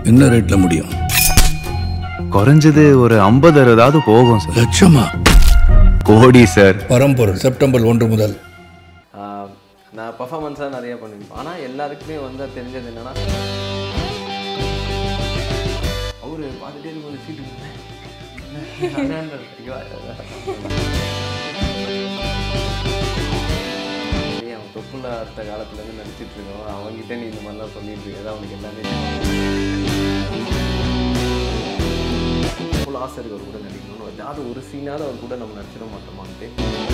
என்ன ரேட்ல முடியும் குறைஞ்சது ஒரு ஐம்பது அறுபதாவது போகும் சார் லட்சமா கோடி சார் பரம்பொருள் செப்டம்பர் ஒன்று முதல் ஆஹ் நான் பர்ஃபார்மன்ஸாக நிறைய பண்ணியிருப்பேன் ஆனால் எல்லாருக்குமே வந்து தெரிஞ்சது என்னன்னா அவரு பார்த்துட்டே இருக்கும்போது சீட்டு அவன் தொப்புல அடுத்த காலத்துலேருந்து நடிச்சிட்டு இருக்கோம் அவன்கிட்ட நீ இந்த மாதிரிலாம் சொல்லிட்டு இருக்க அவனுக்கு எல்லாமே அவ்வளோ ஆசை இருக்கு அவர் கூட நடிக்கணும்னு ஏதாவது ஒரு சீனாவது அவர் கூட நம்ம நடிச்சிட மாட்டோமான்ட்டு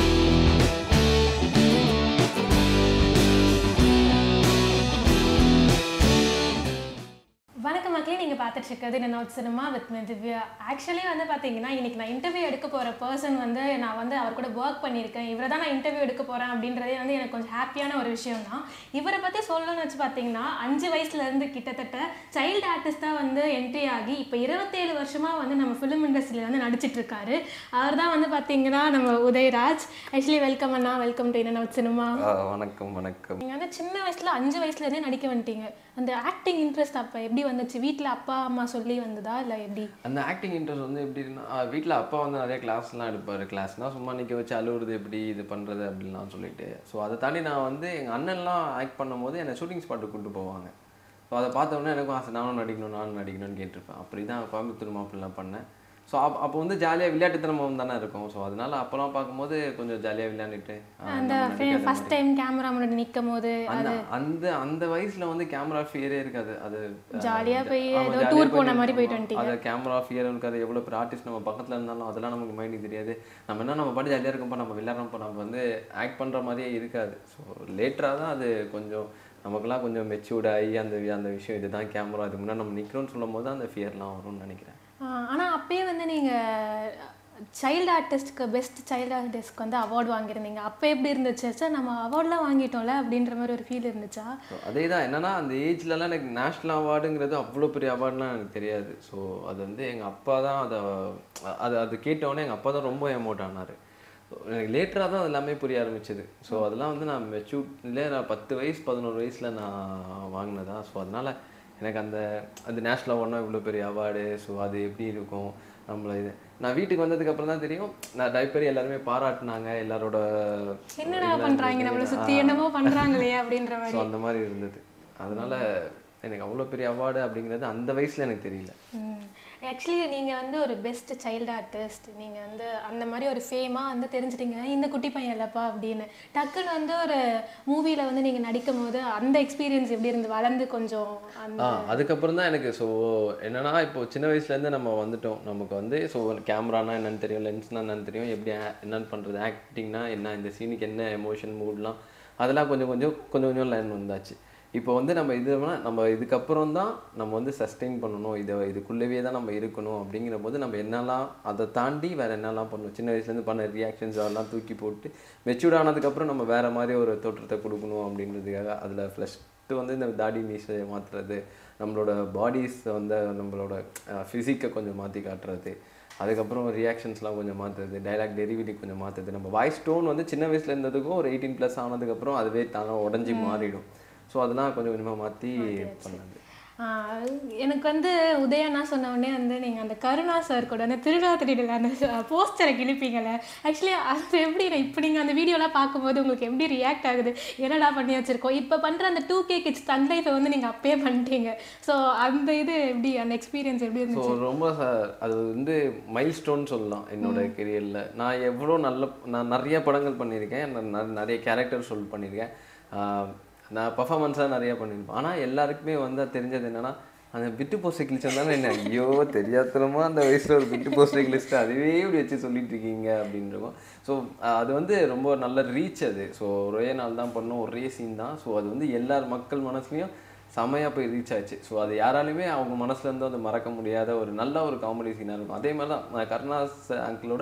வணக்கம் மக்களே நீங்கள் பார்த்துட்டு இருக்கிறது நான் cinema with me Divya actually வந்து பார்த்தீங்கன்னா இன்னைக்கு நான் இன்டர்வியூ எடுக்க போகிற பர்சன் வந்து நான் வந்து அவர் கூட ஒர்க் பண்ணியிருக்கேன் இவரை தான் நான் இன்டர்வியூ எடுக்க போகிறேன் அப்படின்றதே வந்து எனக்கு கொஞ்சம் ஹாப்பியான ஒரு விஷயம் தான் இவரை பற்றி சொல்லணும்னு வச்சு பார்த்தீங்கன்னா அஞ்சு வயசுலேருந்து கிட்டத்தட்ட சைல்டு ஆர்டிஸ்டாக வந்து என்ட்ரி ஆகி இப்போ இருபத்தேழு வருஷமாக வந்து நம்ம ஃபிலிம் இண்டஸ்ட்ரியில் வந்து நடிச்சிட்டு இருக்காரு அவர் தான் வந்து பார்த்தீங்கன்னா நம்ம உதயராஜ் ஆக்சுவலி வெல்கம் அண்ணா வெல்கம் டு என்ன சினிமா ஆஹ் வணக்கம் வணக்கம் நீங்கள் வந்து சின்ன வயசுல அஞ்சு வயசுலேருந்தே நடிக்க வந்துட்டீங்க அந்த ஆக்டிங் இன்ட்ரெஸ்ட் அப்போ எப்படி வந்துச்சு வீட்டில் அப்பா அம்மா சொல்லி வந்ததா இல்லை எப்படி அந்த ஆக்டிங் இன்ட்ரெஸ்ட் வந்து எப்படின்னா வீட்டில் அப்பா வந்து நிறைய கிளாஸ்லாம் எடுப்பார் கிளாஸ்னால் சும்மா நிற்க வச்சு அழுவுறது எப்படி இது பண்ணுறது அப்படின்லாம் சொல்லிட்டு ஸோ அதை தாண்டி நான் வந்து எங்கள் அண்ணன்லாம் ஆக்ட் பண்ணும்போது என்னை ஷூட்டிங் ஸ்பாட்டுக்கு கூப்பிட்டு போவாங்க ஸோ அதை பார்த்த உடனே எனக்கும் ஆசை நானும் நடிக்கணும் நானும் நடிக்கணும்னு கேட்டிருப்பேன் அப்படி தான் கோயம்புத்தூர் மாப்பிள்ளலாம் பண்ணேன் ஸோ அப்போ அப்போ வந்து ஜாலியாக விளையாட்டுத்தனமும் தானே இருக்கும் ஸோ அதனால அப்போலாம் பார்க்கும்போது கொஞ்சம் ஜாலியாக விளையாண்டுட்டு ஆஹ் அந்த நம்ம நடிக்காத ஃபர்ஸ்ட் மாதிரி. டைம் கேமரா முன்னாடி நிற்கும் போது அந்த அந்த அந்த வயசுல வந்து கேமரா ஃபியரே இருக்காது அது அஹ், ஜாலியா போய் ஆமா, ஏதோ ஜாலியா tour போய் போன மாதிரி போயிட்டு ஆமா, வந்துட்டீங்க. அது கேமரா ஃபியர் இருக்காது எவ்வளோ பெரிய ஆர்டிஸ்ட் நம்ம பக்கத்துல இருந்தாலும் அதெல்லாம் நமக்கு மைண்டுக்கு தெரியாது நம்ம என்ன நம்ம பாட்டு ஜாலியாக இருக்கோம்ப்பா நம்ம விளையாடுறோம்ப்பா நம்ம வந்து ஆக்ட் பண்ற மாதிரியே இருக்காது ஸோ லேட்டராக தான் அது கொஞ்சம் நமக்கெல்லாம் கொஞ்சம் மெச்சூர்ட் ஆகி அந்த வி- அந்த விஷயம் இதுதான் கேமரா இதுக்கு முன்னாடி நம்ம நிற்கிறோம்னு சொல்லும் போது தான் அந்த ஃபியர்லாம் வரும்னு நினைக்கிறேன் ஆனால் அப்பயே வந்து நீங்கள் சைல்டு ஆர்டிஸ்ட்க்கு பெஸ்ட் சைல்டு ஆர்டிஸ்ட்க்கு வந்து அவார்டு வாங்கியிருந்தீங்க அப்போ எப்படி இருந்துச்சு சார் நம்ம அவார்ட்லாம் வாங்கிட்டோம்ல அப்படின்ற மாதிரி ஒரு ஃபீல் இருந்துச்சா ஸோ அதே தான் என்னன்னா அந்த ஏஜ்லலாம் எனக்கு நேஷ்னல் அவார்டுங்கிறது அவ்வளோ பெரிய அவார்டுலாம் எனக்கு தெரியாது ஸோ அது வந்து எங்கள் அப்பா தான் அதை அது அது கேட்டவுடனே எங்கள் அப்பா தான் ரொம்ப எமோட் ஆனார் எனக்கு லேட்டராக தான் அது எல்லாமே புரிய ஆரம்பிச்சது ஸோ அதெல்லாம் வந்து நான் மெச்சூர்ட்லேயே நான் பத்து வயசு பதினோரு வயசில் நான் வாங்கினதா ஸோ அதனால் எனக்கு அந்த அந்த நேஷ்னல் அவார்ட்னா இவ்வளோ பெரிய அவார்டு ஸோ அது எப்படி இருக்கும் நம்மள இது நான் வீட்டுக்கு வந்ததுக்கு அப்புறம் தான் தெரியும் நான் டைப்பர் எல்லாருமே பாராட்டினாங்க எல்லாரோட என்னடா இதெல்லாம் பண்றாங்க நம்மளை இருந்தது. சுற்றி ஆ. என்னமோ பண்ணுறாங்களே அப்படின்ற ஸோ மாதிரி அந்த மாதிரி இருந்தது அதனால எனக்கு அவ்வளோ பெரிய அவார்டு அப்படிங்கிறது அந்த வயசுல எனக்கு தெரியல ஆக்சுவலி நீங்கள் வந்து ஒரு பெஸ்ட் சைல்டு ஆர்டிஸ்ட் நீங்கள் வந்து அந்த மாதிரி ஒரு ஃபேமாக வந்து தெரிஞ்சிட்டீங்க இந்த குட்டி பையன் இல்லைப்பா அப்படின்னு டக்குன்னு வந்து ஒரு மூவியில் வந்து நீங்கள் நடிக்கும் போது அந்த எக்ஸ்பீரியன்ஸ் எப்படி இருந்து வளர்ந்து கொஞ்சம் அந்த ஆ அதுக்கப்புறம் தான் எனக்கு ஸோ என்னன்னா இப்போ சின்ன வயசுலேருந்து நம்ம வந்துட்டோம் நமக்கு வந்து ஸோ கேமரானா என்னன்னு தெரியும் லென்ஸ்னா என்னன்னு தெரியும் எப்படி a- என்னன்னு பண்ணுறது ஆக்டிங்னா என்ன இந்த சீனுக்கு என்ன எமோஷன் மூட்லாம் அதெல்லாம் கொஞ்சம் கொஞ்சம் கொஞ்சம் கொஞ்சம் லைன் வந்தாச்சு இப்போ வந்து நம்ம இது வேணா- நம்ம இதுக்கப்புறம் தான் நம்ம வந்து சஸ்டெயின் பண்ணணும் இதை இதுக்குள்ளவே தான் நம்ம இருக்கணும் அப்படிங்கிற போது நம்ம என்னெல்லாம் அதை தாண்டி வேற என்னெல்லாம் பண்ணணும் சின்ன வயசுலேருந்து பண்ண ரியாக்ஷன்ஸ் அதெல்லாம் தூக்கி போட்டு மெச்சூர்ட் ஆனதுக்கப்புறம் நம்ம வேற மாதிரி ஒரு தோற்றத்தை கொடுக்கணும் அப்படின்றதுக்காக அதில் ஃபஸ்ட்டு வந்து இந்த தாடி மீசையை மாற்றுறது நம்மளோட பாடிஸ் வந்து நம்மளோட ஃபிசிக்கை கொஞ்சம் மாற்றி காட்டுறது அதுக்கப்புறம் ரியாக்ஷன்ஸ்லாம் கொஞ்சம் மாற்றுறது டைலாக் டெரிவிட்டி கொஞ்சம் மாற்றுறது நம்ம வாய்ஸ் டோன் வந்து சின்ன வயசுல இருந்ததுக்கும் ஒரு எயிட்டீன் ப்ளஸ் ஆனதுக்கப்புறம் அதுவே தானே உடஞ்சி மாறிடும் ஸோ அதெல்லாம் கொஞ்சம் கொஞ்சமாக மாற்றி பண்ணது ஆஹ் எனக்கு வந்து உதயண்ணா சொன்ன உடனே வந்து நீங்கள் அந்த கருணா சார் கூட அந்த திருடாத்திரியில் அந்த போஸ்டரை கிழிப்பீங்கல்ல ஆக்சுவலி அது எப்படி இப்போ நீங்கள் அந்த வீடியோலாம் பார்க்கும்போது உங்களுக்கு எப்படி ரியாக்ட் ஆகுது என்னடா பண்ணி வச்சிருக்கோம் இப்போ பண்ணுற அந்த டூ கே கிட்ஸ் தன் லைஃப்பை வந்து நீங்கள் அப்பயே பண்ணிட்டீங்க ஸோ அந்த இது எப்படி அந்த எக்ஸ்பீரியன்ஸ் எப்படி ஸோ இருந்துச்சு ரொம்ப ச- அது வந்து மைல் ஸ்டோன் சொல்லலாம் என்னோட கெரியரில் நான் எவ்வளோ நல்ல நான் நிறைய படங்கள் பண்ணியிருக்கேன் நான் ந- நிறைய கேரக்டர் சொல் பண்ணியிருக்கேன் ஆஹ் நான் பர்ஃபார்மன்ஸாக நிறைய பண்ணியிருப்பேன் ஆனால் எல்லாருக்குமே வந்து தெரிஞ்சது என்னன்னா அந்த பிட்டு போஸ்ட் கிழிச்சோம் என்ன ஐயோ தெரியாதனமா அந்த வயசில் ஒரு பிட்டு போஸ்ட் கிழிச்சிட்டு அதுவே இப்படி வச்சு சொல்லிட்டு இருக்கீங்க அப்படின்றக்கும் ஸோ அது வந்து ரொம்ப நல்ல ரீச் அது ஸோ ஒரே நாள் தான் பண்ணோம் ஒரே சீன் தான் ஸோ அது வந்து எல்லார் மக்கள் மனசுலையும் செமையாக போய் ரீச் ஆச்சு ஸோ அது யாராலுமே அவங்க மனசுல இருந்து அது மறக்க முடியாத ஒரு நல்ல ஒரு காமெடி சீனாக இருக்கும் அதே மாதிரி தான் நான் கருணாஸ் அங்கிளோட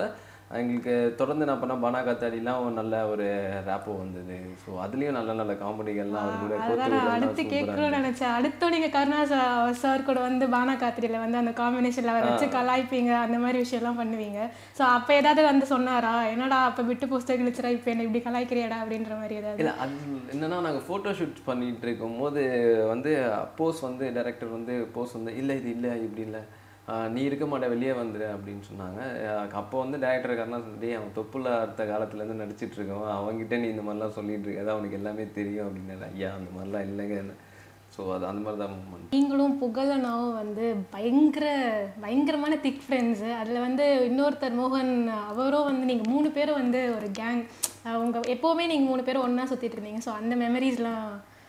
எங்களுக்கு தொடர்ந்து நான் பண்ண பானா காத்தாடிலாம் ஒரு நல்ல ஒரு ரேப்போ வந்தது ஸோ அதுலேயும் நல்ல நல்ல காமெடிகள்லாம் அவர் கூட கோத்து அதான் நான் விடலாம் அடுத்து சூப்பராக கேட்கணும்னு நினைச்சேன் அடுத்து நீங்க கருணா சார் கூட வந்து பானா காத்திரியில வந்து அந்த காம்பினேஷன்ல அவரை வச்சு கலாய்ப்பீங்க அந்த மாதிரி விஷயம்லாம் பண்ணுவீங்க ஸோ அப்போ ஏதாவது வந்து சொன்னாரா என்னடா அப்போ விட்டு புஸ்தகம் கிழிச்சிரா இப்போ என்ன இப்படி கலாய்க்கிறியாடா அப்படின்ற மாதிரி ஏதாவது இல்லை அது என்னன்னா நாங்கள் ஃபோட்டோ ஷூட் பண்ணிட்டு இருக்கும்போது வந்து போஸ் வந்து டைரக்டர் வந்து போஸ் வந்து இல்லை இது இல்லை இப்படி இல்லை ஆஹ் நீ இருக்க மாட்ட வெளியே வந்துரு அப்படின்னு சொன்னாங்க ஆஹ் அப்போ வந்து டேரக்டர் காரணம் சொல்லி அவன் தொப்புல அடுத்த காலத்துலேருந்து நடிச்சிட்டு இருக்கவன் அவன்கிட்ட நீ இந்த மாதிரிலாம் சொல்லிட்டு இருக்காது அவனுக்கு எல்லாமே தெரியும் அப்படின்னு ஐயா அந்த மாதிரிலாம் இல்லைங்க ஸோ அது அந்த மாதிரி தான் மூமெண்ட் நீங்களும் புகழனாவும் வந்து பயங்கர பயங்கரமான திக் ஃப்ரெண்ட்ஸு அதில் வந்து இன்னொருத்தர் மோகன் அவரும் வந்து நீங்கள் மூணு பேரும் வந்து ஒரு கேங் அவங்க எப்போவுமே நீங்கள் மூணு பேரும் ஒன்றா சுற்றிட்டு இருந்தீங்க ஸோ அந்த மெமரிஸ்லாம்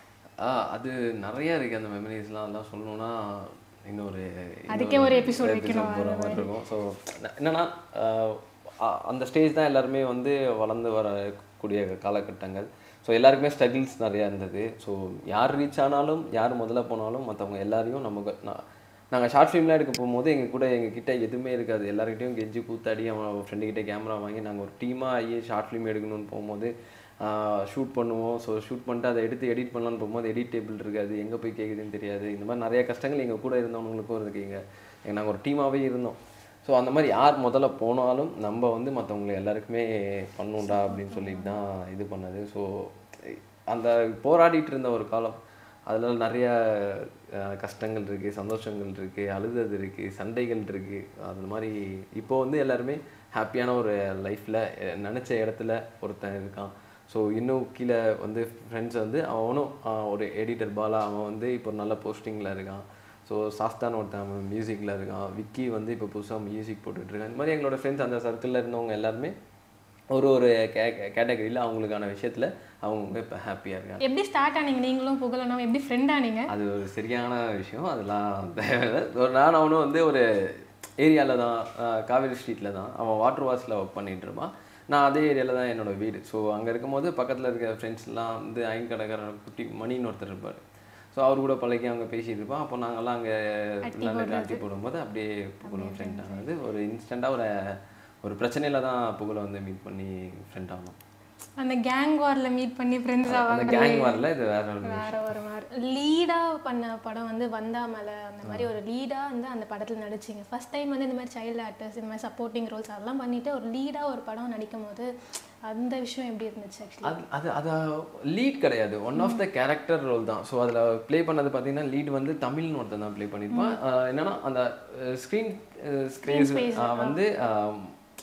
ஆ அது நிறைய இருக்கு அந்த மெமரிஸ்லாம் அதெல்லாம் சொல்லணும்னா இன்னொரு அதுக்கே ஒரு episode வைக்கணும், போகிற மாதிரி இருக்கும் ஸோ என்னன்னா ஆஹ் அ- அந்த ஸ்டேஜ் தான் எல்லாருமே வந்து வளர்ந்து வரக்கூடிய காலகட்டங்கள் ஸோ எல்லாருக்குமே ஸ்ட்ரகிள்ஸ் நிறையா இருந்தது ஸோ யார் ரீச் ஆனாலும் யார் முதல்ல போனாலும் மற்றவங்க எல்லாரையும் நமக்கு நாங்கள் ஷார்ட் ஃபிலிம்லாம் எடுக்க போகும்போது எங்கள் கூட எங்கள் கிட்ட எதுவுமே இருக்காது எல்லாருக்கிட்டையும் கெஞ்சி கூத்தாடி அவன் ஃப்ரெண்டுக்கிட்ட கேமரா வாங்கி நாங்கள் ஒரு டீமாக ஆகி ஷார்ட் ஃபிலிம் எடுக்கணும்னு போகும்போது ஷூட் பண்ணுவோம் ஸோ ஷூட் பண்ணிட்டு அதை எடுத்து எடிட் பண்ணலான்னு போகும்போது எடிட் டேபிள் இருக்காது எங்கே போய் கேட்குதுன்னு தெரியாது இந்த மாதிரி நிறைய கஷ்டங்கள் எங்கள் கூட இருந்தவங்களுக்கும் இருக்குங்க நாங்கள் ஒரு டீமாகவே இருந்தோம் ஸோ அந்த மாதிரி யார் முதல்ல போனாலும் நம்ம வந்து மற்றவங்களை எல்லாருக்குமே பண்ணுண்டா அப்படின்னு சொல்லிட்டு தான் இது பண்ணது ஸோ அந்த போராடிட்டு இருந்த ஒரு காலம் அதில் நிறைய அஹ், கஷ்டங்கள் இருக்குது சந்தோஷங்கள் இருக்குது அழுதது இருக்குது சண்டைகள் இருக்குது அந்த மாதிரி இப்போ வந்து எல்லாருமே ஹாப்பியான ஒரு லைஃப்பில் நினச்ச இடத்துல ஒருத்தன் இருக்கான் ஸோ இன்னும் கீழே வந்து ஃப்ரெண்ட்ஸ் வந்து அவனும் அஹ், ஒரு எடிட்டர் பாலா அவன் வந்து இப்போ நல்ல போஸ்டிங்கில் இருக்கான் ஸோ சாஸ்தான் ஒருத்தன் அவன் மியூசிக்கில் இருக்கான் விக்கி வந்து இப்போ புதுசாக மியூசிக் போட்டுட்ருக்கான் இந்த மாதிரி எங்களோட ஃப்ரெண்ட்ஸ் அந்த சர்க்கிளில் இருந்தவங்க எல்லாருமே ஒரு ஒரு கே கேட்டகரியில் அவங்களுக்கான விஷயத்தில் அவங்க இப்போ ஹாப்பியாக இருக்காங்க எப்படி ஸ்டார்ட் ஆனீங்க நீங்களும் புகழனாவும் எப்படி ஃப்ரெண்ட் ஆனீங்க அது ஒரு சரியான விஷயம் அதெல்லாம் தேவையில்லை ஒரு நான் அவனும் வந்து ஒரு ஏரியாவில் தான் அஹ், காவேரி ஸ்ட்ரீட்டில் தான் அவன் வாட்டர் வாஷில் ஒர்க் பண்ணிட்டு இருப்பான் நான் அதே ஏரியாவில் தான் என்னோட வீடு ஸோ அங்கே இருக்கும்போது பக்கத்தில் இருக்க ஃப்ரெண்ட்ஸ்லாம் வந்து ஐன் கடைக்காரன் குட்டி மணின்னு ஒருத்தர் இருப்பார் ஸோ அவர் கூட பழகி அவங்க பேசிட்டு இருப்போம் அப்போ நாங்கள்லாம் அங்கே நல்ல ஆட்டி போடும்போது அப்படியே புகழும் ஃப்ரெண்ட் ஆனது ஒரு இன்ஸ்டண்ட்டாக ஒரு ஒரு பிரச்சனையில தான் புகழை வந்து மீட் பண்ணி ஃப்ரெண்ட் ஆனோம் அந்த கேங் வார்ல மீட் பண்ணி ஃப்ரெண்ட்ஸ் அந்த ஆவாங்க கேங் வரல இது வேற ஒரு வேற ஒரு மாதிரி லீடா பண்ண படம் வந்து வந்தாமலை அந்த மாதிரி ஒரு லீடா வந்து அந்த படத்துல நடிச்சீங்க ஃபர்ஸ்ட் டைம் வந்து இந்த மாதிரி சைல்டு ஆக்டர்ஸ் இந்த மாதிரி சப்போர்ட்டிங் ரோல்ஸ் அதெல்லாம் பண்ணிட்டு ஒரு லீடா ஒரு படம் நடிக்கும் போது அந்த விஷயம் எப்படி இருந்துச்சு ஆக்சுவலி அது அது அது லீட் கிடையாது one of the character role தான் ஸோ அதில் ப்ளே பண்ணது பார்த்தீங்கன்னா லீட் வந்து தமிழ்னு ஒருத்தன் தான் ப்ளே பண்ணியிருப்பான் ஆஹ் என்னன்னா அந்த ஸ்க்ரீன் ஸ்க்ரீன் வந்து ஆஹ்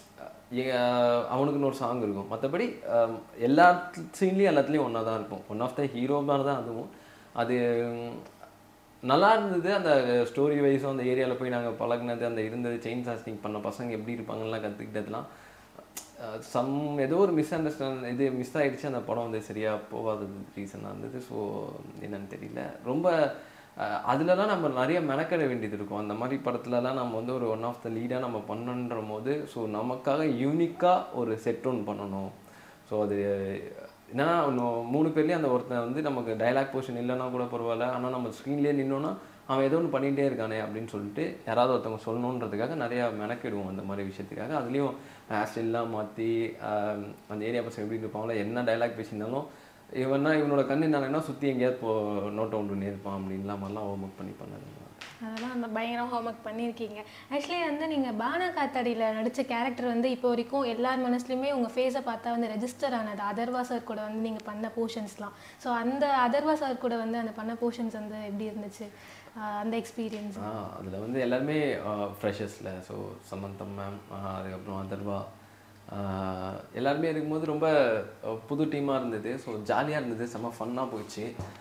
எ- அவனுக்குன்னு ஒரு சாங் இருக்கும் மற்றபடி எல்லா சீன்லேயும் எல்லாத்துலேயும் ஒன்றா தான் இருக்கும் ஒன் ஆஃப் த ஹீரோ மாதிரி தான் அதுவும் அது உம், நல்லா இருந்தது அந்த ஸ்டோரி வைஸும் அந்த ஏரியாவில் போய் நாங்கள் பழகுனது அந்த இருந்தது செயின் சாஸ்டிங் பண்ண பசங்க எப்படி இருப்பாங்கலாம் கற்றுக்கிட்டதுலாம் சம் ஏதோ ஒரு மிஸ் அண்டர்ஸ்டாண்ட் இது மிஸ் ஆயிடுச்சு அந்த படம் வந்து சரியாக போகாதது ரீசனாக இருந்தது ஸோ என்னன்னு தெரியல ரொம்ப அஹ், அதுலலாம் நம்ம நிறைய மெனக்கட வேண்டியது இருக்கும் அந்த மாதிரி படத்துலலாம் நம்ம வந்து ஒரு ஒன் ஆஃப் த லீடாக நம்ம பண்ணன்ற போது ஸோ நமக்காக யூனிக்காக ஒரு செட் ஒன் பண்ணணும் ஸோ அது என்னன்னா இன்னும் மூணு பேர்லேயும் அந்த ஒருத்தன் வந்து நமக்கு டயலாக் போர்ஷன் இல்லைன்னா கூட பரவாயில்ல ஆனால் நம்ம ஸ்க்ரீன்லேயே நின்னோன்னா அவன் ஏதோ ஒன்று பண்ணிகிட்டே இருக்கானே அப்படின்னு சொல்லிட்டு யாராவது ஒருத்தவங்க சொல்லணுன்றதுக்காக நிறையா மெனக்கிடுவோம் அந்த மாதிரி விஷயத்துக்காக அதுலேயும் ஹேர்ஸ்டைல்லாம் மாற்றி அந்த ஏரியா பசங்க எப்படி இருப்பாங்களோ என்ன டயலாக் பேசியிருந்தாலும் இவன்னா இவனோட கண்ணு என்னன்னா சுற்றி எங்கேயாவது போ நோட் அவுட் பண்ணி இருப்பான் அப்படின்லாம் மாதிரிலாம் ஹோம் ஒர்க் பண்ணி பண்ணது அதெல்லாம் அந்த பயங்கரம் ஹோம்ஒர்க் பண்ணியிருக்கீங்க ஆக்சுவலி வந்து நீங்கள் பானா காத்தாடியில் நடித்த கேரக்டர் வந்து இப்போ வரைக்கும் எல்லார் மனசுலையுமே உங்கள் ஃபேஸை பார்த்தா வந்து ரெஜிஸ்டர் ஆனது அதர்வா சார் கூட வந்து நீங்கள் பண்ண போர்ஷன்ஸ்லாம் ஸோ அந்த அதர்வா சார் கூட வந்து அந்த பண்ண போர்ஷன்ஸ் வந்து எப்படி இருந்துச்சு ஆஹ் அந்த எக்ஸ்பீரியன்ஸ் அதில் வந்து எல்லாருமே ஃப்ரெஷர்ஸில் ஸோ சமந்தம் மேம் அதுக்கப்புறம் அதர்வா ஆஹ் எல்லாருமே இருக்கும்போது ரொம்ப அஹ், புது டீமாக இருந்தது ஸோ ஜாலியாக இருந்தது செம்ம ஃபன்னாக போச்சு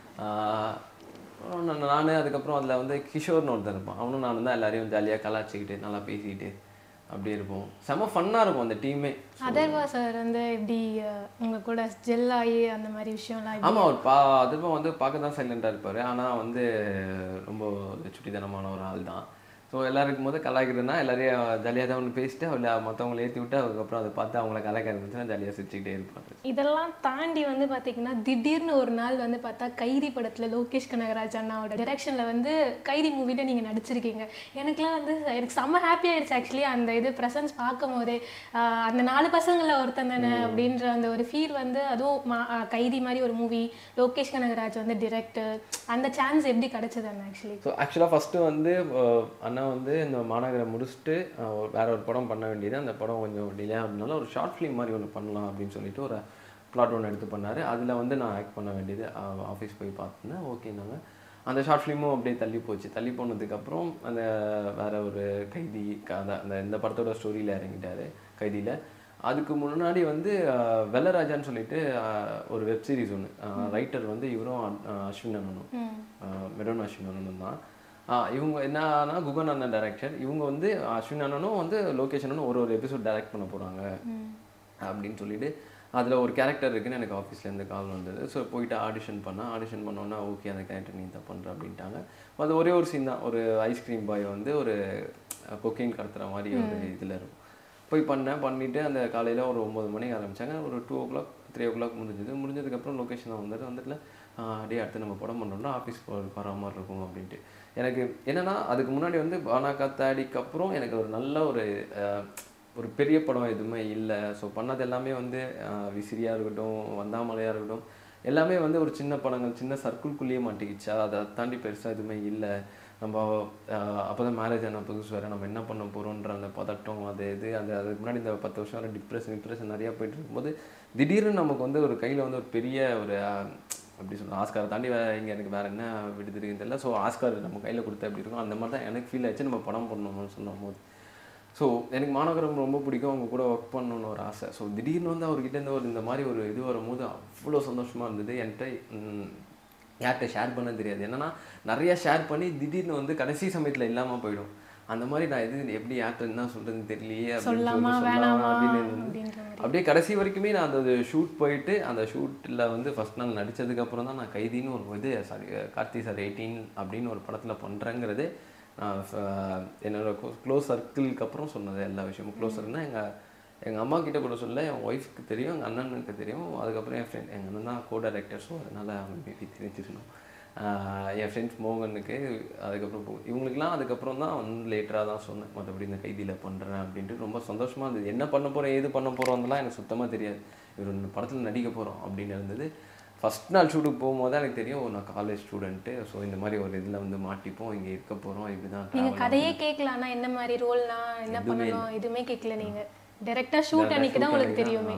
நான் அதுக்கப்புறம் அதில் வந்து கிஷோர்னு ஒருத்தன் இருப்பான் அவனும் நானும் தான் எல்லாரையும் ஜாலியாக கலாச்சிக்கிட்டு நல்லா பேசிக்கிட்டு அப்படியே இருப்போம் செம்ம ஃபன்னாக இருக்கும் அந்த டீமே அதர்வா சார் வந்து எப்படி ஆஹ் உங்க கூட ஜெல் ஆகி அந்த மாதிரி விஷயம்லாம் எப்படி- ஆமாம் அவர் பா அதுவும் வந்து பார்க்க தான் சைலண்டாக இருப்பார் ஆனால் வந்து ரொம்ப சுட்டித்தனமான ஒரு ஆள் தான் ஸோ எல்லாரும் இருக்கும்போது கலாய்க்கிறதுனா எல்லாரையும் ஜாலியாக தான் ஒன்று பேசிட்டு இல்லை மற்றவங்களை ஏற்றி விட்டு அதுக்கப்புறம் அதை பார்த்து அவங்கள கலாய்க்க ஆரம்பிச்சுன்னா ஜாலியாக சிரிச்சுக்கிட்டே இருப்பாங்க இதெல்லாம் தாண்டி வந்து பார்த்தீங்கன்னா திடீர்னு ஒரு நாள் வந்து பார்த்தா கைதி படத்தில் லோகேஷ் கனகராஜ் அண்ணாவோட டைரக்ஷனில் வந்து கைதி மூவில நீங்கள் நடிச்சிருக்கீங்க எனக்குலாம் வந்து எனக்கு செம்ம ஹாப்பி ஆயிடுச்சு ஆக்சுவலி அந்த இது ப்ரெசன்ஸ் பார்க்கும் போதே ஆஹ் அந்த நாலு பசங்களில் ஒருத்தன் தானே அப்படின்ற அந்த ஒரு ஃபீல் வந்து அதுவும் மா- ஆஹ் கைதி மாதிரி ஒரு மூவி லோகேஷ் கனகராஜ் வந்து டிரெக்டர் அந்த சான்ஸ் எப்படி கிடைச்சது அண்ணா ஆக்சுவலி ஸோ ஆக்சுவலாக ஃபஸ்ட்டு வந்து அஹ், அண்ணா வந்து இந்த மாநகரை முடிச்சுட்டு அஹ், ஒரு- வேற ஒரு படம் பண்ண வேண்டியது அந்த படம் கொஞ்சம் டிலே ஆகுதுனால ஒரு ஷார்ட் ஃபிலிம் மாதிரி ஒன்று பண்ணலாம் அப்படின்னு சொல்லிட்டு ஒரு பிளாட் ஒன்று எடுத்து பண்ணார் அதில் வந்து நான் ஆக்ட் பண்ண வேண்டியது ஆஃபீஸ் போய் பார்த்தேன் ஓகேனாங்க அந்த ஷார்ட் ஃபிலிமும் அப்படியே தள்ளி போச்சு தள்ளி போனதுக்கப்புறம் அந்த வேற ஒரு கைதி கதை அந்த இந்த படத்தோட ஸ்டோரியில் இறங்கிட்டாரு கைதியில் அதுக்கு முன்னாடி வந்து அஹ், வெள்ளராஜான்னு சொல்லிட்டு அஹ், ஒரு வெப் சீரிஸ் ஒன்று ரைட்டர் வந்து இவரும் அஹ், அஸ்வின் அண்ணனும் அஹ், மெரோன் அஸ்வின் அண்ணனும் தான் அஹ், இவங்க என்னன்னா குகன் அண்ணன் டைரக்டர் இவங்க வந்து அஸ்வின் அண்ணனும் வந்து லோகேஷ் அண்ணனும் ஒரு ஒரு எபிசோட் டைரக்ட் பண்ண போகிறாங்க அப்படின்னு சொல்லிட்டு அதில் ஒரு கேரக்டர் இருக்குன்னு எனக்கு ஆஃபீஸ்லேருந்து கால் வந்தது ஸோ போயிட்டு ஆடிஷன் பண்ணேன் ஆடிஷன் பண்ணோன்னா ஓகே அந்த கேரக்டர் நீ தான் பண்ணுற அப்படின்ட்டாங்க அது ஒரே ஒரு சீன் தான் ஒரு ஐஸ்கிரீம் பாய் வந்து ஒரு கொக்கைன் கடத்துற மாதிரி ஒரு இதில் இருக்கும் போய் பண்ணேன் பண்ணிவிட்டு அந்த காலையில் ஒரு ஒம்பது மணிக்கு ஆரம்பிச்சாங்க ஒரு two o'clock three o'clock முடிஞ்சது முடிஞ்சதுக்கப்புறம் லொக்கேஷன் தான் வந்தது வந்துட்டு அப்படியே அடுத்து நம்ம படம் பண்ணுறோம்னா ஆஃபீஸ் போகிற மாதிரி இருக்கும் அப்படின்ட்டு எனக்கு என்னன்னா அதுக்கு முன்னாடி வந்து பானா காத்தாடிக்கு அப்புறம் எனக்கு ஒரு நல்ல ஒரு அஹ், ஒரு பெரிய படம் எதுவுமே இல்லை ஸோ பண்ணது எல்லாமே வந்து அஹ், விசிறியாக இருக்கட்டும் வந்தாமலையாக இருக்கட்டும் எல்லாமே வந்து ஒரு சின்ன படங்கள் சின்ன சர்க்கிள்குள்ளேயே மாட்டிக்கிச்சா அதை தாண்டி பெருசாக எதுவுமே இல்லை நம்ம அப்போ தான் மேரேஜ் ஆன புதுசு வேறு நம்ம என்ன பண்ண போகிறோன்ற அந்த பதட்டம் அது இது அந்த அதுக்கு முன்னாடி இந்த பத்து வருஷம் வரை டிப்ரெஷன் டிப்ரெஷன் நிறையா போயிட்டு இருக்கும்போது திடீர்னு நமக்கு வந்து ஒரு கையில் வந்து ஒரு பெரிய ஒரு அஹ், எப்படி சொல்றது ஆஸ்காரை தாண்டி வேறு இங்கே எனக்கு வேறு என்ன விடுது இருக்குன்னு தெரியல ஸோ ஆஸ்கார் நம்ம கையில் கொடுத்தா எப்படி இருக்கும் அந்த மாதிரி தான் எனக்கு ஃபீல் ஆச்சு நம்ம படம் பண்ணணும்னு சொல்லும் போது ஸோ எனக்கு மாநகரம் ரொம்ப பிடிக்கும் அவங்க கூட ஒர்க் பண்ணணும்னு ஒரு ஆசை ஸோ திடீர்னு வந்து அவர்கிட்ட இருந்து ஒரு இந்த மாதிரி ஒரு இது வரும்போது அவ்வளோ சந்தோஷமாக இருந்தது என்கிட்ட ம், யார்கிட்ட ஷேர் பண்ண தெரியாது என்னன்னா நிறைய ஷேர் பண்ணி திடீர்னு வந்து கடைசி சமயத்தில் இல்லாமல் போயிடும் அந்த மாதிரி நான் இது எப்படி யார்கிட்ட என்ன சொல்கிறதுன்னு தெரியலையே அப்படின்னு சொல்லாமா சொல்லி வேணாமா சொல்லாமா அப்படின்னு இருந்தது. அப்படின்ற மாதிரி அப்படியே கடைசி வரைக்குமே நான் அந்த ஷூட் போயிட்டு அந்த ஷூட்டில் வந்து ஃபர்ஸ்ட் நாள் நடிச்சதுக்கு அப்புறம் தான் நான் கைதின்னு ஒரு இது சாரி கார்த்தி சார் எயிட்டீன் அப்படின்னு ஒரு படத்தில் பண்ணுறேங்கிறது நான் ஃப- என்னோட க்ளோஸ் சர்க்கிளுக்கு அப்புறம் சொன்னது எல்லா விஷயமும் க்ளோஸ் சர்க்கிள்னா எங்கள் எங்கள் அம்மா கிட்ட கூட சொல்ல என் ஒய்ஃப்க்கு தெரியும் எங்கள் அண்ணனுக்கு தெரியும் அதுக்கப்புறம் என் ஃப்ரெண்ட் எங்கள் அண்ணன் தான் கோ டைரக்டர் ஸோ அதனால் அவங்க மேபி தெரிஞ்சிருக்கணும் ஆஹ் என் ஃப்ரெண்ட்ஸ் மோகனுக்கு அதுக்கப்புறம் போ- இவங்களுக்குலாம் அதுக்கப்புறம் தான் வந்து லேட்டராக தான் சொன்னேன் மற்றபடி இந்த கைதியில் பண்ணுறேன் அப்படின்ட்டு ரொம்ப சந்தோஷமாக இருந்தது என்ன பண்ண போகிறேன் ஏது பண்ண போகிறோம்லாம் எனக்கு சுத்தமாக தெரியாது இவர் இந்த படத்தில் நடிக்க போகிறோம் அப்படின்னு இருந்தது ஃபஸ்ட் நாள் ஷூட்டுக்கு போகும்போது தான் எனக்கு தெரியும் ஓ, நான் காலேஜ் ஸ்டூடெண்ட்டு ஸோ இந்த மாதிரி ஒரு இதில் வந்து மாட்டிப்போம் இங்கே இருக்க போகிறோம் இப்படி தான் நீங்க travel கதையே கேட்கலாம்னா என்ன மாதிரி ரோல்னா என்ன பண்ணணும் எதுவுமே கேட்கல நீங்க டைரக்டா ஷூட் அன்னைக்கு தான் உங்களுக்கு தெரியுமே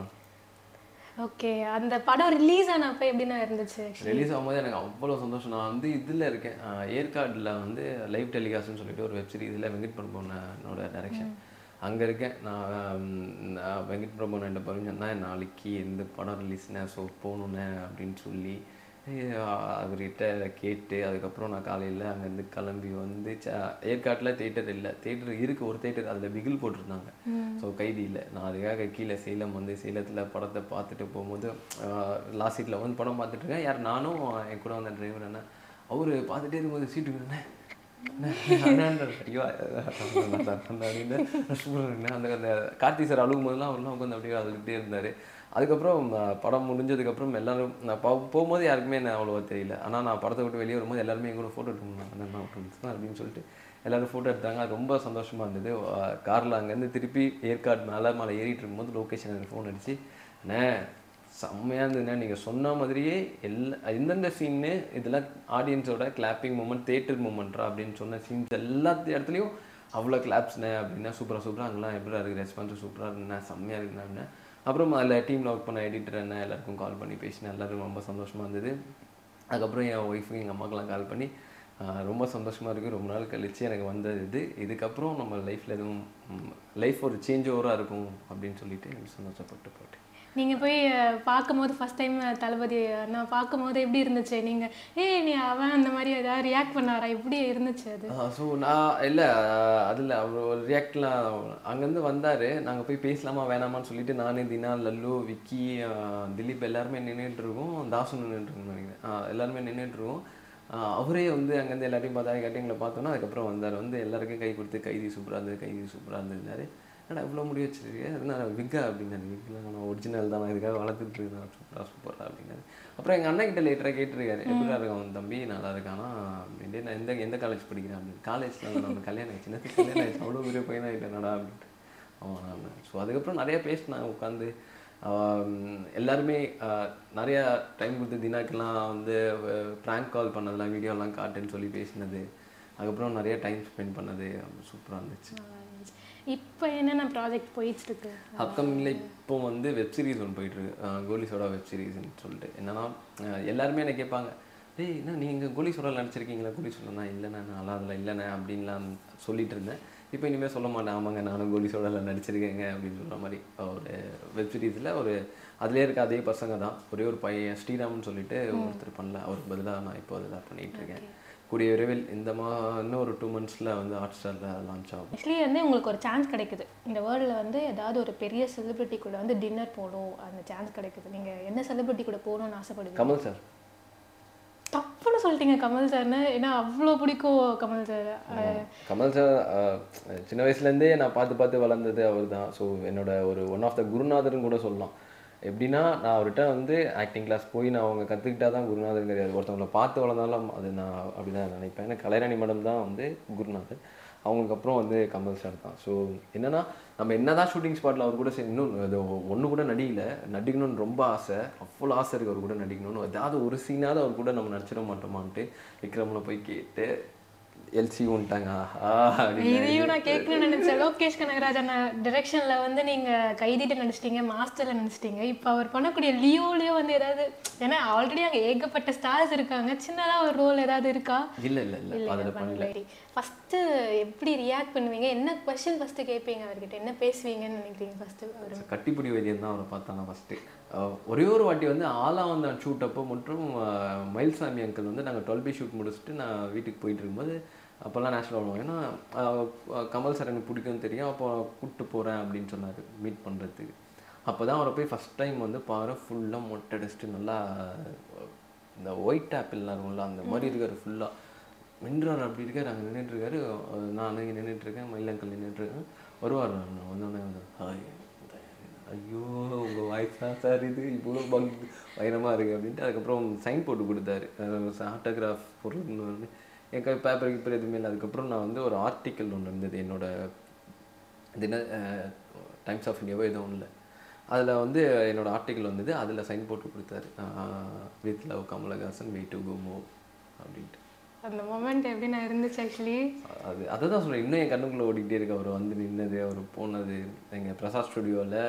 ஓகே அந்த படம் ரிலீஸ் ஆனப்ப எப்படிண்ணா இருந்துச்சு ரிலீஸ் ஆகும்போது எனக்கு அவ்வளோ சந்தோஷம் நான் வந்து இதில் இருக்கேன் ஆஹ் ஏற்காடுல வந்து லைவ் டெலிகாஸ்ட்னு சொல்லிட்டு ஒரு வெப் சீரிஸில் வெங்கட் பிரபுனோட டைரக்ஷன் அங்கே இருக்கேன் நான் ஹம், நான் வெங்கட் பிரபுனோட பரிஞ்சன்னா நாளைக்கு எந்த படம் ரிலீஸ்னே ஸோ போகணுண்ணே அப்படின்னு சொல்லி ஏய், அவர்கிட்ட கேட்டு அதுக்கப்புறம் நான் காலையில் அங்கேருந்து கிளம்பி வந்து ச- ஏற்காட்டில் தேட்டர் இல்லை தேட்டர் இருக்குது ஒரு தேட்டர் அதில் பிகில் போட்டிருந்தாங்க ஸோ கைதியில் நான் அதுக்காக கீழே சேலம் வந்து சேலத்தில் படத்தை பார்த்துட்டு போகும்போது லாஸ்ட் சீட்டில் வந்து படம் பார்த்துட்டு இருக்கேன் யார் நானும் என் கூட வந்த டிரைவர் என்ன அவர் பார்த்துட்டே இருக்கும்போது சீட்டுக்கு என்ன ஐயோ அப்படின்னு சூப்பர் அந்த அந்த கார்த்தி சார் அழுகும் போதெல்லாம் அவர்லாம் உட்காந்து அப்படியே அழுதுகிட்டே இருந்தார் அதுக்கப்புறம் அஹ், படம் முடிஞ்சதுக்கப்புறம் எல்லாரும் நான் போ போகும்போது யாருக்குமே என்ன அவ்வளோவா தெரியல ஆனால் நான் படத்தை விட்டு வெளியே வரும்போது எல்லாருமே என் கூட ஃபோட்டோ எடுக்கணும் அண்ணன் விட்டு அப்படின்னு சொல்லிட்டு எல்லாரும் ஃபோட்டோ எடுத்தாங்க அது ரொம்ப சந்தோஷமாக இருந்தது காரில் அங்கேருந்து திருப்பி ஏற்காடு மேலே மேலே ஏறிட்டு இருக்கும்போது லொக்கேஷன் எனக்கு ஃபோன் அடிச்சு அண்ணே செம்மையாக இருந்ததுண்ணே நீங்கள் சொன்ன மாதிரியே எல்லா எந்தெந்த சீன்னு இதெல்லாம் ஆடியன்ஸோட கிளாப்பிங் மூமெண்ட் தேட்டர் மூமெண்ட்ரா அப்படின்னு சொன்ன சீன்ஸ் எல்லா இடத்துலையும் அவ்வளோ கிளாப்ஸ்ண்ணே அப்படின்னா சூப்பராக சூப்பராக அங்கெல்லாம் எப்படியா இருக்குது ரெஸ்பான்ஸ் சூப்பராக இருக்குண்ணே செம்மையாக இருக்குண்ணே அப்புறம் அதில் டீமில் ஒர்க் பண்ண எடிட்டர் என்ன எல்லாருக்கும் கால் பண்ணி பேசினேன் எல்லாரும் ரொம்ப சந்தோஷமாக இருந்தது அதுக்கப்புறம் என் ஒய்ஃபுக்கு எங்கள் அம்மாக்கெல்லாம் கால் பண்ணி ஆஹ், ரொம்ப சந்தோஷமாக இருக்குது ரொம்ப நாள் கழிச்சு எனக்கு வந்தது இது இதுக்கப்புறம் நம்ம லைஃப்பில் எதுவும் லைஃப் ஒரு சேஞ்ச் ஓவராக இருக்கும் அப்படின்னு சொல்லிட்டு எனக்கு சந்தோஷப்பட்டு போயிட்டேன் நீங்க போய் அஹ், பார்க்கும்போது ஃபர்ஸ்ட் டைம் தளபதி நான் பார்க்கும்போது எப்படி இருந்துச்சு நீங்க ஏய் நீ அவன் அந்த மாதிரி ஏதாவது ரியாக்ட் பண்ணாரா எப்படி இருந்துச்சு அது ஸோ நான் இல்லை அதில் அவர் ஒரு ரியாக்ட்லாம் அங்கேருந்து வந்தார் நாங்கள் போய் பேசலாமா வேணாமான்னு சொல்லிட்டு நானே தினா லல்லு விக்கி ஆஹ் திலீப் எல்லாருமே நின்றுட்டு இருக்கோம் தாசு நின்றுட்டு இருக்கோம் நினைக்கிறேன் ஆஹ் எல்லாருமே நின்றுட்டு இருக்கோம் ஆஹ் அவரே வந்து அங்கேருந்து எல்லாத்தையும் பார்த்தா கட்டிங்களை பார்த்தோன்னா அதுக்கப்புறம் வந்தார் வந்து எல்லாருக்கும் கை கொடுத்து கைதி சூப்பராக இருந்தது கைதி சூப்பராக இருந்ததுனாரு ஏன்னா இவ்வளோ முடி வச்சிருக்கேன் அது நான் விக்கா அப்படின்னாரு விக்கில் நான் ஒரிஜினல் தான் நான் இதுக்காக வளர்த்துட்டு இருக்கேன் சூப்பராக சூப்பராக அப்படின்னாரு அப்புறம் எங்கள் அண்ணன் கிட்ட லேட்டராக கேட்டிருக்காரு எப்படி இருக்கான் உன் தம்பி நல்லா இருக்கானா அப்படின்ட்டு நான் எந்த எந்த காலேஜ் படிக்கிறேன் அப்படின்னு காலேஜில் நான் கல்யாணம் ஆயிடுச்சு என்ன கல்யாணம் ஆயிடுச்சு அவ்வளோ பெரிய பையனாக ஆகிட்டேனடா அப்படின்ட்டு ஆமாம் நான் ஸோ அதுக்கப்புறம் நிறைய பேசினாங்க உட்காந்து எல்லாருமே ஆஹ், நிறைய டைம் கொடுத்து தினாக்கெல்லாம் வந்து ப்ராங்க் கால் பண்ணதெல்லாம் வீடியோலாம் காட்டுன்னு சொல்லி பேசினது அதுக்கப்புறம் நிறைய டைம் ஸ்பெண்ட் பண்ணது சூப்பராக இருந்துச்சு இப்போ என்னென்ன ப்ராஜெக்ட் போயிட்டு இருக்கு அப்கமிங்கில் இப்போ வந்து வெப் சீரிஸ் ஒன்று போயிட்டுருக்கு கோலி சோடா வெப் சீரிஸ்னு சொல்லிட்டு என்னன்னா அஹ் எல்லாருமே என்ன கேட்பாங்க டேய் என்ன நீங்கள் கோலி சோடா நடிச்சிருக்கீங்களா கோலி சோடா இல்லைண்ணா நான் நல்லா அதில் இல்லைண்ணே அப்படின்லாம் சொல்லிட்டு இருந்தேன் இப்போ இனிமேல் சொல்ல மாட்டேன் ஆமாங்க நானும் கோலி சோடாவில் நடிச்சிருக்கேங்க அப்படின்னு சொல்கிற மாதிரி ஒரு வெப் சீரிஸில் ஒரு அதுலேயே இருக்க அதே பசங்க தான் ஒரே ஒரு பையன் ஸ்ரீராம்னு சொல்லிட்டு ஒருத்தர் பண்ணல அவருக்கு பதிலாக நான் இப்போ அதில் பண்ணிகிட்டு இருக்கேன் கூடிய விரைவில் இந்த மா இன்னும் ஒரு டூ மந்த்ஸில் வந்து ஹாட் ஸ்டாரில் லான்ச் ஆகும் ஆக்சுவலி வந்து உங்களுக்கு ஒரு சான்ஸ் கிடைக்குது இந்த வேர்ல்டில் வந்து ஏதாவது ஒரு பெரிய செலிபிரிட்டி கூட வந்து டின்னர் போகணும் அந்த சான்ஸ் கிடைக்குது நீங்கள் என்ன செலிபிரிட்டி கூட போகணும்னு ஆசைப்படுவீங்க கமல் சார் தப்புன்னு சொல்லிட்டீங்க கமல் சார்னு ஏன்னா அவ்வளோ பிடிக்கும் கமல் சார் கமல் சார் அஹ், சின்ன வயசுலேருந்தே நான் பார்த்து பார்த்து வளர்ந்தது அவர் தான் ஸோ என்னோட ஒரு ஒன் ஆஃப் த குருநாதர்னு கூட சொல்லலாம் எப்படின்னா நான் அவர்கிட்ட வந்து ஆக்டிங் கிளாஸ் போய் நான் அவங்க கற்றுக்கிட்டா தான் குருநாதர் கிடையாது ஒருத்தவங்களை பார்த்து வளர்ந்தாலும் அது நான் அப்படி தான் நினைப்பேன் எனக்கு கலைராணி மேடம் தான் வந்து குருநாதர் அவங்களுக்கு அப்புறம் வந்து கமல் சார் தான் ஸோ என்னன்னா நம்ம என்னதான் ஷூட்டிங் ஸ்பாட்டில் அவர் கூட சரி இன்னும் அது ஒன்று கூட நடிக்கல நடிக்கணும்னு ரொம்ப ஆசை அவ்வளோ ஆசை இருக்குது அவர் கூட நடிக்கணும்னு ஏதாவது ஒரு சீனாவது அவர் கூட நம்ம நடிச்சிட மாட்டோமான்ட்டு விக்ரமில் போய் கேட்டு எல்சி வந்துட்டாங்க ஆஹா இதையும் அப்படின்னு நான் கேட்கணும்னு நினைச்சேன் லோகேஷ் கனகராஜன் டிரெக்ஷன்ல வந்து நீங்க கைதிட்டு நடிச்சிட்டீங்க மாஸ்டர்ல நடிச்சிட்டீங்க இப்போ அவர் பண்ணக்கூடிய லியோலயோ வந்து ஏதாவது ஏன்னா ஆல்ரெடி அங்க ஏகப்பட்ட ஸ்டார்ஸ் இருக்காங்க சின்னதா ஒரு ரோல் ஏதாவது இருக்கா இல்லை இல்லை இல்லை அதில் பண்ணல ஃபர்ஸ்ட் எப்படி ரியாக்ட் பண்ணுவீங்க என்ன கொஸ்டின் ஃபர்ஸ்ட் கேட்பீங்க அவர்கிட்ட என்ன பேசுவீங்கன்னு நினைக்கிறீங்க ஃபர்ஸ்ட் அவர் கட்டிப்பிடி வைத்தியம் தான் அவரை பார்த்தா நான் ஃபஸ்ட்டு ஒரே ஒரு வாட்டி வந்து ஆலா வந்த ஷூட் அப்போ மற்றும் அஹ், மயில்சாமி அங்கிள் வந்து நாங்கள் டுவெல் பி ஷூட் முடிச்சுட்டு நான் வீட்டுக்கு போயிட்டு இருக்கும்போது அப்போல்லாம் நேஷனல் வருவோம் ஏன்னா அஹ், கமல் சார் எனக்கு பிடிக்கும்னு தெரியும் அப்போ கூப்பிட்டு போகிறேன் அப்படின்னு சொன்னார் மீட் பண்ணுறதுக்கு அப்போ தான் அவரை போய் ஃபஸ்ட் டைம் வந்து பாரு ஃபுல்லாக மொட்டை அடிச்சுட்டு நல்லா அஹ், இந்த ஒயிட் ஆப்பிள்லாம் இருக்கும்ல அந்த மாதிரி இருக்காரு ஃபுல்லாக மின்றார் அப்படி இருக்காரு அங்கே நின்றுட்டு இருக்காரு அஹ் நான் இங்கே நின்றுட்டு இருக்கேன் மயிலங்கல் நின்றுட்டு இருக்கேன் வருவார் நான் வந்தோடனே வந்து ஹாய் ஐயோ உங்கள் வாய்ஸ் தான் சார் இது இவ்வளோ பங் பயங்கரமாக இருக்குது அப்படின்ட்டு அதுக்கப்புறம் சைன் போட்டு கொடுத்தாரு ஆட்டோகிராஃப் பொருள்னு வந்து என் கை பேப்பர் கீப்பர் எதுவுமே இல்லை அதுக்கப்புறம் நான் வந்து ஒரு ஆர்டிக்கல் ஒன்று இருந்தது என்னோட தின டைம்ஸ் ஆஃப் இந்தியாவோ எதுவும் இல்லை அதில் வந்து என்னோட ஆர்டிக்கல் வந்தது அதில் சைன் போட்டு கொடுத்தாரு with love Kamalahasan way to go move அப்படின்ட்டு அந்த மொமெண்ட் எப்படி நான் இருந்துச்சு ஆக்சுவலி அது அதை தான் சொல்கிறேன் இன்னும் என் கண்ணுக்குள்ளே ஓடிக்கிட்டே இருக்கு அவர் வந்து நின்னது அவர் போனது எங்கள் பிரசாத் ஸ்டுடியோவில்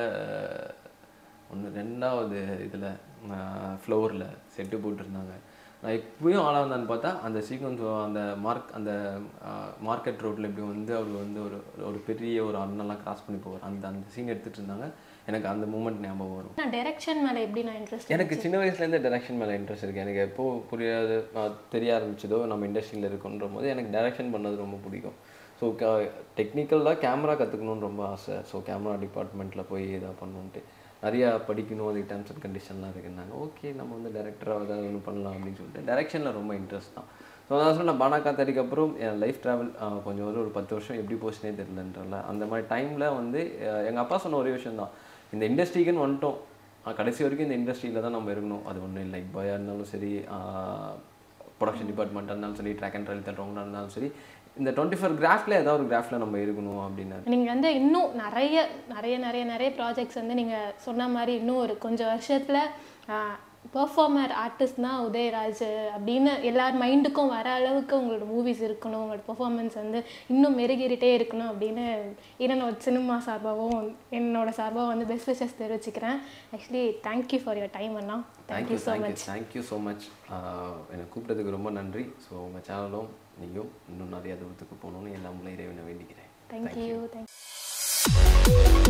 ஒன்று ரெண்டாவது இதில் ஃப்ளோரில் செட்டு போட்டிருந்தாங்க நான் இப்பயும் ஆளாக வந்தான்னு பார்த்தா அந்த சீக்வன்ஸ் அந்த மார்க் அந்த மார்க்கெட் ரோட்டில் இப்படி வந்து அவர் வந்து ஒரு ஒரு பெரிய ஒரு அண்ணெல்லாம் கிராஸ் பண்ணி போவார் அந்த அந்த சீன் எடுத்துகிட்டு இருந்தாங்க எனக்கு அந்த மூமெண்ட் ஞாபகம் வரும் நான் டைரக்ஷன் மேல எப்படி நான் இன்ட்ரெஸ்ட் எனக்கு சின்ன வயசுலேருந்து டைரக்ஷன் மேலே இன்ட்ரெஸ்ட் இருக்குது எனக்கு எப்போ புரியாது அஹ், தெரிய ஆரம்பிச்சதோ நம்ம இண்டஸ்ட்ரியில் இருக்கோன்ற போது எனக்கு டைரக்ஷன் பண்ணது ரொம்ப பிடிக்கும் ஸோ க டெக்னிக்கலாக கேமரா கற்றுக்கணுன்னு ரொம்ப ஆசை ஸோ கேமரா டிபார்ட்மெண்ட்டில் போய் இதாக பண்ணணுன்ட்டு நிறையா படிக்கணும் அதுக்கு டேர்ம்ஸ் அண்ட் கண்டிஷன்லாம் இருக்குன்னாங்க ஓகே நம்ம வந்து டேரக்டராக ஏதாவது ஒன்று பண்ணலாம் அப்படின்னு சொல்லிட்டு டைரக்ஷனில் ரொம்ப இன்ட்ரெஸ்ட் தான் ஸோ அதான் சொன்ன பானா காத்தாடிக்கு அப்புறம் என் லைஃப் ட்ராவல் கொஞ்சம் ஒரு ஒரு பத்து வருஷம் எப்படி போச்சுனே தெரிலன்றல அந்த மாதிரி டைமில் வந்து எங்கள் அப்பா சொன்ன ஒரே விஷயம் தான் இந்த இண்டஸ்ட்ரிக்குன்னு வந்துட்டோம் ஆஹ் கடைசி வரைக்கும் இந்த இண்டஸ்ட்ரியில் தான் நம்ம இருக்கணும் அது ஒன்றும் இல்லை பாயாக இருந்தாலும் சரி ப்ரொடக்ஷன் டிபார்ட்மெண்ட்டாக இருந்தாலும் சரி ட்ராக் அண்ட் ட்ரைல் தட்டுறவங்களாக இருந்தாலும் சரி இந்த டுவெண்ட்டி ஃபோர் கிராஃப்டில் ஏதாவது ஒரு கிராஃபில் நம்ம இருக்கணும் அப்படின்னு நீங்க வந்து இன்னும் நிறைய நிறைய நிறைய நிறைய ப்ராஜெக்ட்ஸ் வந்து நீங்க சொன்ன மாதிரி இன்னும் ஒரு கொஞ்சம் வருஷத்துல பெர்ஃபார்மர் ஆர்டிஸ்ட் தான் உதயராஜ் அப்படின்னு எல்லார் மைண்டுக்கும் வர அளவுக்கு உங்களோட மூவிஸ் இருக்கணும் உங்களோட பெர்ஃபார்மன்ஸ் வந்து இன்னும் மெருகேறிட்டே இருக்கணும் அப்படின்னு என்னோட சினிமா சார்பாகவும் என்னோட சார்பாகவும் வந்து பெஸ்ட் விஷஸ் தெரிவிச்சுக்கிறேன் actually thank you for your time அண்ணா thank you thank you thank you so much என்னை கூப்பிட்டதுக்கு ரொம்ப நன்றி ஸோ உங்கள் சேனலும் நீயும் இன்னும் நிறைய தூரத்துக்கு போகணுன்னு எல்லாம் உங்களை இறைவனை வேண்டிக்கிறேன் தேங்க்யூ தேங்க்யூ